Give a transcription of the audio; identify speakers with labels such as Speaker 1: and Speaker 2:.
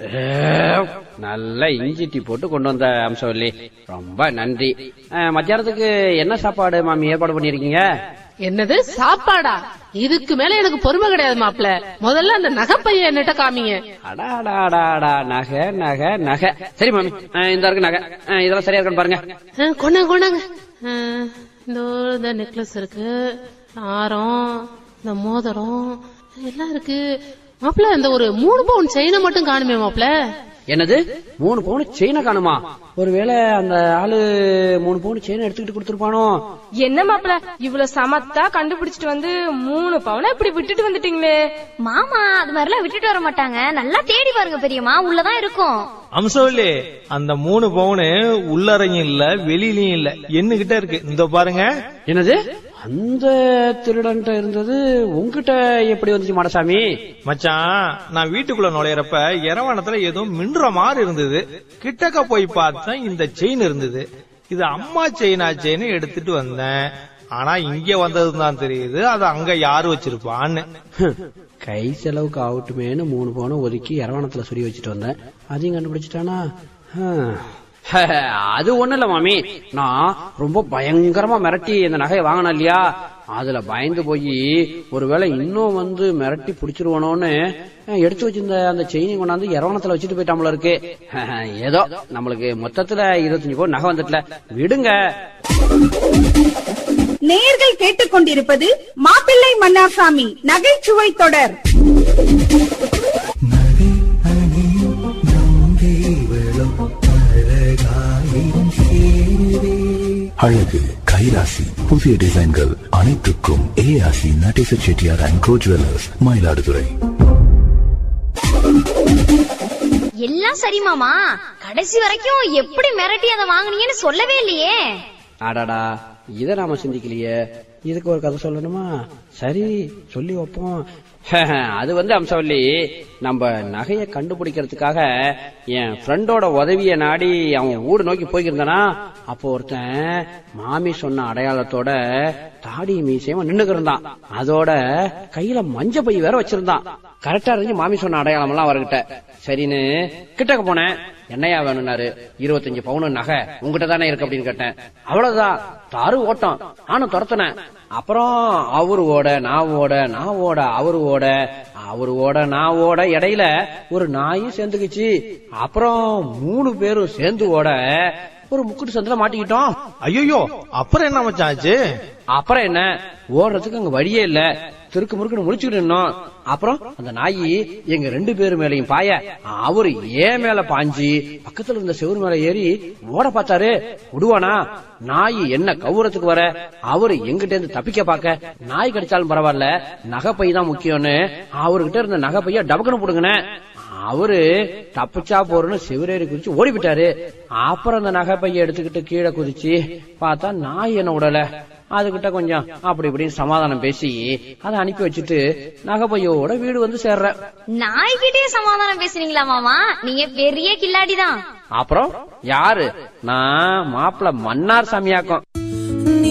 Speaker 1: ஏ, நல்ல இஞ்சி டீ போட்டு கொண்டு வந்த அம்சவல்லி ரொம்ப நன்றி அஹ், மத்தியானத்துக்கு என்ன சாப்பாடு மாமி ஏற்பாடு பண்ணிருக்கீங்க
Speaker 2: என்னது சாப்பாடா இதுக்கு மேல எனக்கு பொறுமை கிடையாது மாப்ள முதல்ல அந்த நகைப்பைய என்னட்ட காமிங்க
Speaker 1: அடாடாடாடா நகை நகை நகை சரி மாமி அஹ், இந்த இருக்கு நகை அஹ், இதெல்லாம் சரியா இருக்கான்னு பாருங்க
Speaker 2: ஆ, கொண்டாங்க கொண்டாங்க ஆ, இந்த ஒரு- இந்த நெக்லஸ் இருக்கு ஆரம் இந்த மோதிரம் எல்லாம் இருக்கு மாப்ள இந்த ஒரு மூணு பவுன் செயினை மட்டும் காணுமே மாப்ள
Speaker 1: என்னது மூணு பவுன் செயினை காணுமா ஒருவேளை அந்த ஆளு மூணு பவுன் செயினை எடுத்துக்கிட்டு கொடுத்துருப்பானோ
Speaker 3: என்ன மாப்பிள இவ்வளவு சமத்தா கண்டுபிடிச்சிட்டு வந்து மூணு பவுனை இப்படி விட்டுட்டு வந்துட்டீங்களே
Speaker 4: மாமா அது மாதிரிலாம் விட்டுட்டு வர மாட்டாங்க நல்லா தேடி பாருங்க பெரியம்மா உள்ளதான் இருக்கும்
Speaker 5: அம்சவல்லி அந்த மூணு பவுனு உள்ளறையும் இல்ல வெளியிலயும் இல்ல என்கிட்ட இருக்கு இந்த பாருங்க
Speaker 1: என்னது அந்த திருடன்ட்ட இருந்தது உங்ககிட்ட எப்படி வந்துச்சு மாடசாமி
Speaker 5: மச்சான் நான் வீட்டுக்குள்ள நுழையறப்ப இரவானத்துல ஏதோ மின்ற மாதிரி இருந்தது கிட்டக்க போய் பார்த்தேன் இந்த செயின் இருந்தது இது அம்மா செயினாச்சேன்னு எடுத்துட்டு வந்தேன் ஆனா இங்க வந்தது தான் தெரியுது அது அங்க யாரு வச்சிருப்பான்னு
Speaker 1: ஹம், கை செலவுக்கு ஆகட்டுமேனு மூணு பவுனை ஒதுக்கி இரவணத்துல சுரி வச்சுட்டு வந்தேன் அதையும் கண்டுபிடிச்சிட்டானா ஹம். அது ஒண்ணு இல்ல மாமி நான் ரொம்ப பயங்கரமா மிரட்டி இந்த நகையை வாங்கினேன் இல்லையா அதுல பயந்து போய் ஒருவேளை இன்னும் வந்து மிரட்டி புடிச்சிருவானோன்னு எடுத்து வச்சிருந்த அந்த செயினை கொண்டாந்து இரவணத்துல வச்சுட்டு போயிட்டாமல இருக்கு ஏதோ நம்மளுக்கு மொத்தத்துல இருபத்தஞ்சு பவுன் நகை வந்துட்டுல விடுங்க
Speaker 6: நேயர்கள் கேட்டுக்கொண்டிருப்பது மாப்பிள்ளை மன்னார்சாமி நகைச்சுவை தொடர்
Speaker 7: அழகு கைராசி புதிய டிசைன்கள் அனைத்துக்கும் ஏஆசி Natesa Chettiar and co jewellers Mayiladuthurai
Speaker 4: எல்லாம் சரி மாமா கடைசி வரைக்கும் எப்படி மிரட்டி அதை வாங்குனீங்கன்னு சொல்லவே இல்லையே
Speaker 1: அடடா இத நாம சிந்திக்கலையே இதுக்கு ஒரு கதை சொல்லணுமா சரி சொல்லி வைப்போம் அது வந்து அம்சவல்லி நம்ம நகைய கண்டுபிடிக்கிறதுக்காக என் ஃப்ரெண்டோட உதவிய நாடி அவன் ஊடு நோக்கி போய்க்கிருந்தானா அப்போ ஒருத்தன் மாமி சொன்ன அடையாளத்தோட தாடி மீசையும் நின்னுக்கு இருந்தான் அதோட கையில மஞ்ச பை வேற வச்சிருந்தான் கரெக்டா இருந்துச்சு மாமி சொன்ன அடையாளம் எல்லாம் அவர்கிட்ட சரின்னு கிட்டக்க போனேன் என்னையா வேணும்னாரு இருபத்தஞ்சு பவுன் நகை உங்ககிட்ட தானே இருக்கு அப்படின்னு கேட்டேன் அவ்வளவுதான் தாரு ஓட்டம் நானும் துரத்துனேன் அப்புறம் அவரு ஓட நான் ஓட நான் ஓட அவரு ஓட அவரு ஓட நான் ஓட இடையில ஒரு நாயும் சேர்ந்துக்குச்சு அப்புறம் மூணு பேரும் சேர்ந்து ஓட ஒரு முக்குட்டு சந்தில மாட்டிக்கிட்டோம்
Speaker 5: ஐயோ அப்புறம் என்ன மச்சான் ஆச்சு
Speaker 1: அப்புறம் என்ன ஓடுறதுக்கு அங்க வழியே இல்ல திருக்கு முறுக்குன்னு முடிச்சுக்கிட்டு இருந்தோம் அப்புறம் அந்த நாயி எங்க ரெண்டு பேரு மேலையும் பாய அவரு ஏன் மேல பாஞ்சு பக்கத்துல இருந்த செவுரு மேல ஏறி ஓட பார்த்தாரு விடுவானா நாய் என்ன கவுரத்துக்கு வர அவரு எங்கிட்ட இருந்து தப்பிக்க பாக்க நாய் கடிச்சாலும் பரவாயில்ல நகைப்பை தான் முக்கியம்னு அவர்கிட்ட இருந்த நகைப்பைய டபக்குன்னு புடுங்கின அவரு தப்பிச்சா போறன்னு செவிரேறி குதிச்சு ஓடி விட்டாரு அப்புறம் அந்த நகைப்பைய எடுத்துக்கிட்டு கீழே குதிச்சு பார்த்தா நாய் என்ன விடல அதுகிட்ட கொஞ்சம் அப்படி இப்படின்னு சமாதானம் பேசி அதை அனுப்பி வச்சுட்டு நகைப்பையோட வீடு வந்து சேர்றேன்
Speaker 4: நாய்கிட்டயே சமாதானம் பேசுறீங்களா மாமா நீங்க பெரிய கில்லாடிதான்
Speaker 1: அப்புறம் யாரு நான் மாப்பிள்ள மன்னார் சாமியாக்கம்